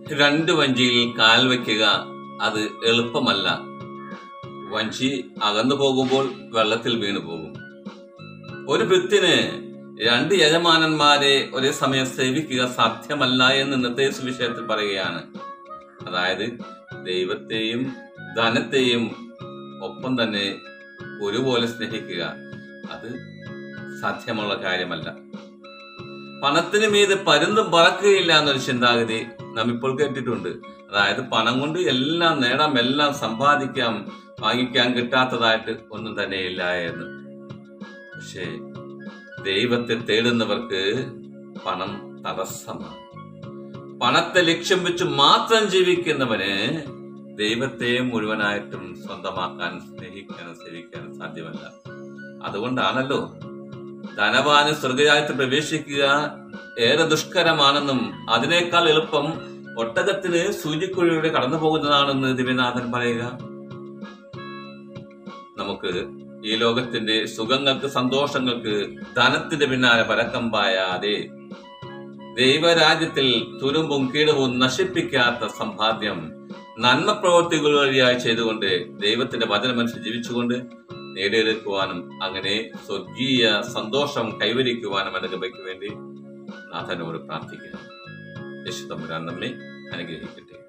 രണ്ട് വഞ്ചിയിൽ കാൽ വയ്ക്കുക അത് എളുപ്പമല്ല വഞ്ചി അകന്നു പോകുമ്പോൾ വെള്ളത്തിൽ വീണു പോകും ഒരു ഭൃത്തിന് രണ്ട് യജമാനന്മാരെ ഒരേ സമയം സേവിക്കുക സാധ്യമല്ല എന്ന് ഇന്നത്തെ സുവിശേഷത്തിൽ പറയുകയാണ് അതായത് ദൈവത്തെയും ധനത്തെയും ഒപ്പം തന്നെ ഒരുപോലെ സ്നേഹിക്കുക അത് സാധ്യമുള്ള കാര്യമല്ല പണത്തിന് മീതെ പരുന്തും പറക്കുകയില്ല എന്നൊരു ചിന്താഗതി നാം ഇപ്പോൾ കേട്ടിട്ടുണ്ട് അതായത് പണം കൊണ്ട് എല്ലാം നേടാം എല്ലാം സമ്പാദിക്കാം വാങ്ങിക്കാൻ കിട്ടാത്തതായിട്ട് ഒന്നും തന്നെയില്ല എന്ന് പക്ഷേ ദൈവത്തെ തേടുന്നവർക്ക് പണം തടസ്സമാണ് പണത്തെ ലക്ഷ്യം വെച്ച് മാത്രം ജീവിക്കുന്നവന് ദൈവത്തെ മുഴുവനായിട്ടും സ്വന്തമാക്കാൻ സ്നേഹിക്കാനും സേവിക്കാനും സാധ്യമല്ല അതുകൊണ്ടാണല്ലോ ധനവാന് സ്വർഗരാജ്യത്ത് പ്രവേശിക്കുക ഏറെ ദുഷ്കരമാണെന്നും അതിനേക്കാൾ എളുപ്പം ഒട്ടകത്തിന് സൂചിക്കുഴിയുടെ കടന്നു പോകുന്നതാണെന്ന് ദിവ്യനാഥൻ പറയുക നമുക്ക് ഈ ലോകത്തിന്റെ സുഖങ്ങൾക്ക് സന്തോഷങ്ങൾക്ക് ധനത്തിന്റെ പിന്നാലെ പരക്കം പായാതെ ദൈവരാജ്യത്തിൽ തുരുമ്പും കീടവും നശിപ്പിക്കാത്ത സമ്പാദ്യം നന്മ പ്രവർത്തികൾ വഴിയായി ചെയ്തുകൊണ്ട് ദൈവത്തിന്റെ വചനമനുസരിച്ച് ജീവിച്ചുകൊണ്ട് നേടിയെടുക്കുവാനും അങ്ങനെ സ്വർഗീയ സന്തോഷം കൈവരിക്കുവാനും എന്റെ കൃപയ്ക്ക് വേണ്ടി നാഥനോട് പ്രാർത്ഥിക്കുന്നു യേശു തമ്പുരാൻ നമ്മെ അനുഗ്രഹിക്കട്ടെ